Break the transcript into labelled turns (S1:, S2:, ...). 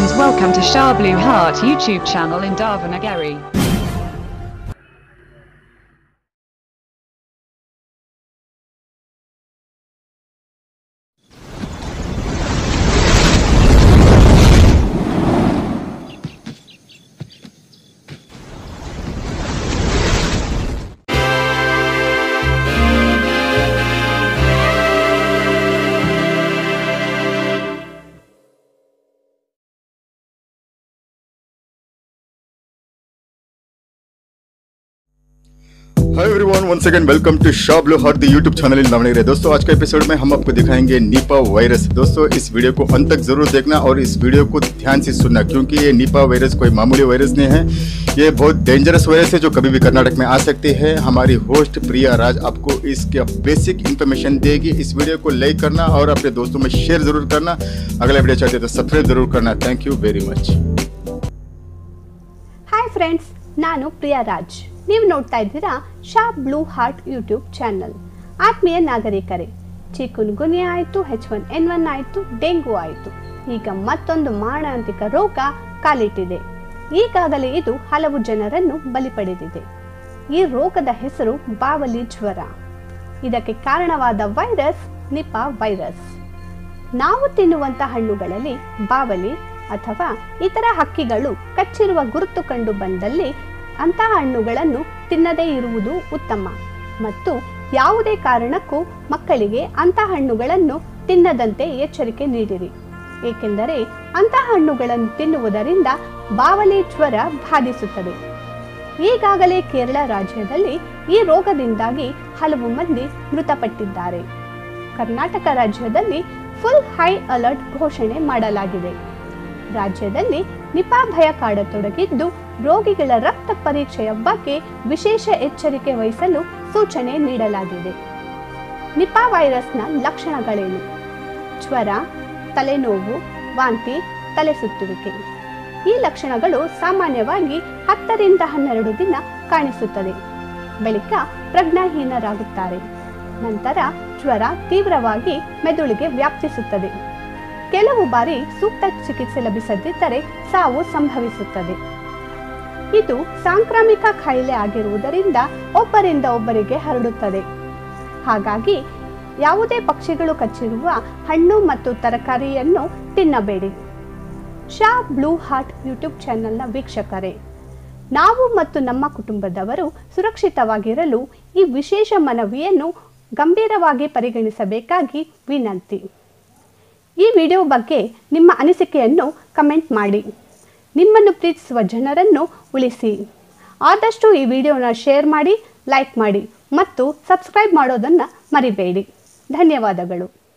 S1: friends, welcome to Shah Blue Heart YouTube channel in Davanagari.
S2: Hi everyone once again welcome to shop low her the YouTube channel in Davanagere दोस्तों आज के episode में हम आपको दिखाएंगे Nipah virus दोस्तों इस वीडियो को अंत तक जरूर देखना और इस वीडियो को ध्यान से सुनना क्योंकि ये निपा वायरस कोई मामूली वायरस नहीं है ये बहुत डेंजरस वायरस है जो कभी भी कर्नाटक में आ सकती है हमारी होस्ट प्रिया राज आपको इसके बेसिक इन्फॉर्मेशन देगी इस वीडियो को लाइक करना और अपने दोस्तों में शेयर जरूर करना अगला वीडियो चाहते हो तो सब्सक्राइब जरूर करना thank you very much
S3: hi friends ನಾನು ಪ್ರಿಯಾ ರಾಜ್ ನೀವು ನೋಡ್ತಾ ಇದ್ದೀರಾ ಶಾ ಬ್ಲೂ ಹಾರ್ಟ್ ಯೂಟ್ಯೂಬ್ ಚಾನಲ್ ಆತ್ಮೀಯ ನಾಗರಿಕರೇ ಚಿಕುನ್ ಗುನಿಯಾ ಆಯಿತು ಹೆಚ್ ಒನ್ ಎನ್ ಒನ್ ಆಯಿತು ಡೆಂಗು ಆಯಿತು ಈಗ ಮತ್ತೊಂದು ಮಾರಣಾಂತಿಕ ರೋಗ ಕಾಲಿಟ್ಟಿದೆ ಈಗಾಗಲೇ ಇದು ಹಲವು ಜನರನ್ನು ಬಲಿ ಪಡೆದಿದೆ ಈ ರೋಗದ ಹೆಸರು ಬಾವಲಿ ಜ್ವರ ಇದಕ್ಕೆ ಕಾರಣವಾದ ವೈರಸ್ ನಿಪಾ ವೈರಸ್ ನಾವು ತಿನ್ನುವಂತ ಹಣ್ಣುಗಳಲ್ಲಿ ಬಾವಲಿ ಅಥವಾ ಇತರ ಹಕ್ಕಿಗಳು ಕಚ್ಚಿರುವ ಗುರುತು ಕಂಡು ಬಂದಲ್ಲಿ ಅಂತಹ ಹಣ್ಣುಗಳನ್ನು ತಿನ್ನದೇ ಇರುವುದು ಉತ್ತಮ ಮತ್ತು ಯಾವುದೇ ಕಾರಣಕ್ಕೂ ಮಕ್ಕಳಿಗೆ ಅಂತಹ ಹಣ್ಣುಗಳನ್ನು ತಿನ್ನದಂತೆ ಎಚ್ಚರಿಕೆ ನೀಡಿರಿ ಏಕೆಂದರೆ ಅಂತಹ ಹಣ್ಣುಗಳನ್ನು ತಿನ್ನುವುದರಿಂದ ಬಾವಲಿ ಜ್ವರ ಬಾಧಿಸುತ್ತದೆ ಈಗಾಗಲೇ ಕೇರಳ ರಾಜ್ಯದಲ್ಲಿ ಈ ರೋಗದಿಂದಾಗಿ ಹಲವು ಮಂದಿ ಮೃತಪಟ್ಟಿದ್ದಾರೆ ಕರ್ನಾಟಕ ರಾಜ್ಯದಲ್ಲಿ ಫುಲ್ ಹೈ ಅಲರ್ಟ್ ಘೋಷಣೆ ಮಾಡಲಾಗಿದೆ ರಾಜ್ಯದಲ್ಲಿ ನಿಪಾ ಭಯ ಕಾಡತೊಡಗಿದ್ದು ರೋಗಿಗಳ ರಕ್ತ ಪರೀಕ್ಷೆಯ ಬಗ್ಗೆ ವಿಶೇಷ ಎಚ್ಚರಿಕೆ ವಹಿಸಲು ಸೂಚನೆ ನೀಡಲಾಗಿದೆ ನಿಪಾ ವೈರಸ್ನ ಲಕ್ಷಣಗಳೇನು ಜ್ವರ ತಲೆನೋವು ವಾಂತಿ ತಲೆ ಸುತ್ತುವಿಕೆ ಈ ಲಕ್ಷಣಗಳು ಸಾಮಾನ್ಯವಾಗಿ ಹತ್ತರಿಂದ ಹನ್ನೆರಡು ದಿನ ಕಾಣಿಸುತ್ತದೆ ಬಳಿಕ ಪ್ರಜ್ಞಾಹೀನರಾಗುತ್ತಾರೆ ನಂತರ ಜ್ವರ ತೀವ್ರವಾಗಿ ಮೆದುಳಿಗೆ ವ್ಯಾಪ್ತಿಸುತ್ತದೆ ಕೆಲವು ಬಾರಿ ಸೂಕ್ತ ಚಿಕಿತ್ಸೆ ಲಭಿಸದಿದ್ದರೆ ಸಾವು ಸಂಭವಿಸುತ್ತದೆ ಇದು ಸಾಂಕ್ರಾಮಿಕ ಕಾಯಿಲೆ ಆಗಿರುವುದರಿಂದ ಒಬ್ಬರಿಂದ ಒಬ್ಬರಿಗೆ ಹರಡುತ್ತದೆ ಹಾಗಾಗಿ ಯಾವುದೇ ಪಕ್ಷಿಗಳು ಕಚ್ಚಿರುವ ಹಣ್ಣು ಮತ್ತು ತರಕಾರಿಯನ್ನು ತಿನ್ನಬೇಡಿ ಶಾ ಬ್ಲೂ ಹಾರ್ಟ್ ಯೂಟ್ಯೂಬ್ ಚಾನೆಲ್ನ ವೀಕ್ಷಕರೇ ನಾವು ಮತ್ತು ನಮ್ಮ ಕುಟುಂಬದವರು ಸುರಕ್ಷಿತವಾಗಿರಲು ಈ ವಿಶೇಷ ಮನವಿಯನ್ನು ಗಂಭೀರವಾಗಿ ಪರಿಗಣಿಸಬೇಕಾಗಿ ವಿನಂತಿ ಈ ವಿಡಿಯೋ ಬಗ್ಗೆ ನಿಮ್ಮ ಅನಿಸಿಕೆಯನ್ನು ಕಮೆಂಟ್ ಮಾಡಿ ನಿಮ್ಮನ್ನು ಪ್ರೀತಿಸುವ ಜನರನ್ನು ಉಳಿಸಿ ಆದಷ್ಟು ಈ ವಿಡಿಯೋನ ಶೇರ್ ಮಾಡಿ ಲೈಕ್ ಮಾಡಿ ಮತ್ತು ಸಬ್ಸ್ಕ್ರೈಬ್ ಮಾಡೋದನ್ನು ಮರಿಬೇಡಿ ಧನ್ಯವಾದಗಳು